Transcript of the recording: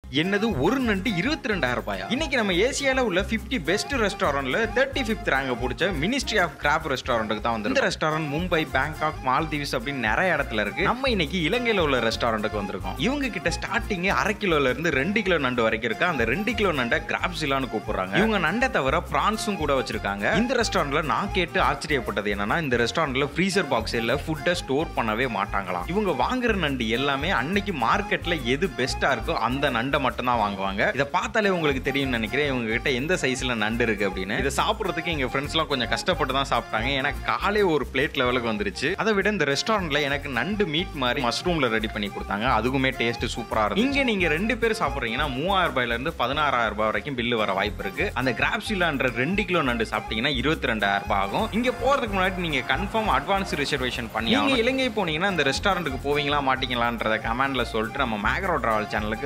என்னது ஒரு நண்டு இருபத்தி ரெண்டாயிரம் ரூபாயா இன்னைக்கு நம்ம ஏசியால உள்ள 50 பெஸ்ட் ரெஸ்டாரண்ட்ல தேர்ட்டி ஃபிஃப்த் ரேங்க பிடிச்ச மினிஸ்ட்ரி ஆஃப் கிராஃப்ட் ரெஸ்டாரண்ட்டுக்கு தான் வந்து இந்த ரெஸ்டாரண்ட் மும்பை பேங்காக் மால்தீவ்ஸ் அப்படின்னு நிறைய இடத்துல இருக்கு நம்ம இன்னைக்கு இலங்கையில உள்ள ரெஸ்டாரண்ட்டுக்கு வந்திருக்கோம் இவங்க கிட்ட ஸ்டார்டிங் அரை கிலோல இருந்து ரெண்டு கிலோ நண்டு வரைக்கும் இருக்கு அந்த ரெண்டு கிலோ நண்டை கிராப்ஸிலான்னு கூப்பிடுறாங்க இவங்க நண்டை தவிர பிரான்ஸும் கூட வச்சிருக்காங்க இந்த ரெஸ்டாரண்ட்ல நான் கேட்டு ஆச்சரியப்பட்டது என்னன்னா இந்த ரெஸ்டாரண்ட்ல ஃப்ரீசர் பாக்ஸ் இல்ல ஃபுட்டை ஸ்டோர் பண்ணவே மாட்டாங்களாம் இவங்க வாங்குற நண்டு எல்லாமே அன்னைக்கு மார்க்கெட்ல எது பெஸ்டா இருக்கோ அந்த நண்டை மட்டும் தான் வாங்குவாங்க இதை பார்த்தாலே உங்களுக்கு தெரியும்னு நினைக்கிறேன் இவங்க கிட்ட எந்த சைஸ்ல நண்டு இருக்கு அப்படின்னு இதை சாப்பிடுறதுக்கு எங்க ஃப்ரெண்ட்ஸ் எல்லாம் கொஞ்சம் கஷ்டப்பட்டு தான் சாப்பிட்டாங்க ஏன்னா காலே ஒரு பிளேட் லெவலுக்கு வந்துருச்சு அதை விட இந்த ரெஸ்டாரண்ட்ல எனக்கு நண்டு மீட் மாதிரி மஷ்ரூம்ல ரெடி பண்ணி கொடுத்தாங்க அதுவுமே டேஸ்ட் சூப்பரா இருக்கு இங்க நீங்க ரெண்டு பேர் சாப்பிடுறீங்கன்னா மூவாயிரம் ரூபாயில இருந்து பதினாறாயிரம் ரூபாய் வரைக்கும் பில்லு வர வாய்ப்பு இருக்கு அந்த கிராப்ஸிலான்ற ரெண்டு கிலோ நண்டு சாப்பிட்டீங்கன்னா இருபத்தி ரெண்டாயிரம் ரூபாய் ஆகும் இங்க போறதுக்கு முன்னாடி நீங்க கன்ஃபார்ம் அட்வான்ஸ் ரிசர்வேஷன் பண்ணி நீங்க இலங்கை போனீங்கன்னா இந்த ரெஸ்டாரண்ட்டுக்கு போவீங்களா மாட்டீங்களான்றத கமெண்ட்ல சொல்லிட்டு நம்ம மேக்ரோ டிராவல் சேனலுக்கு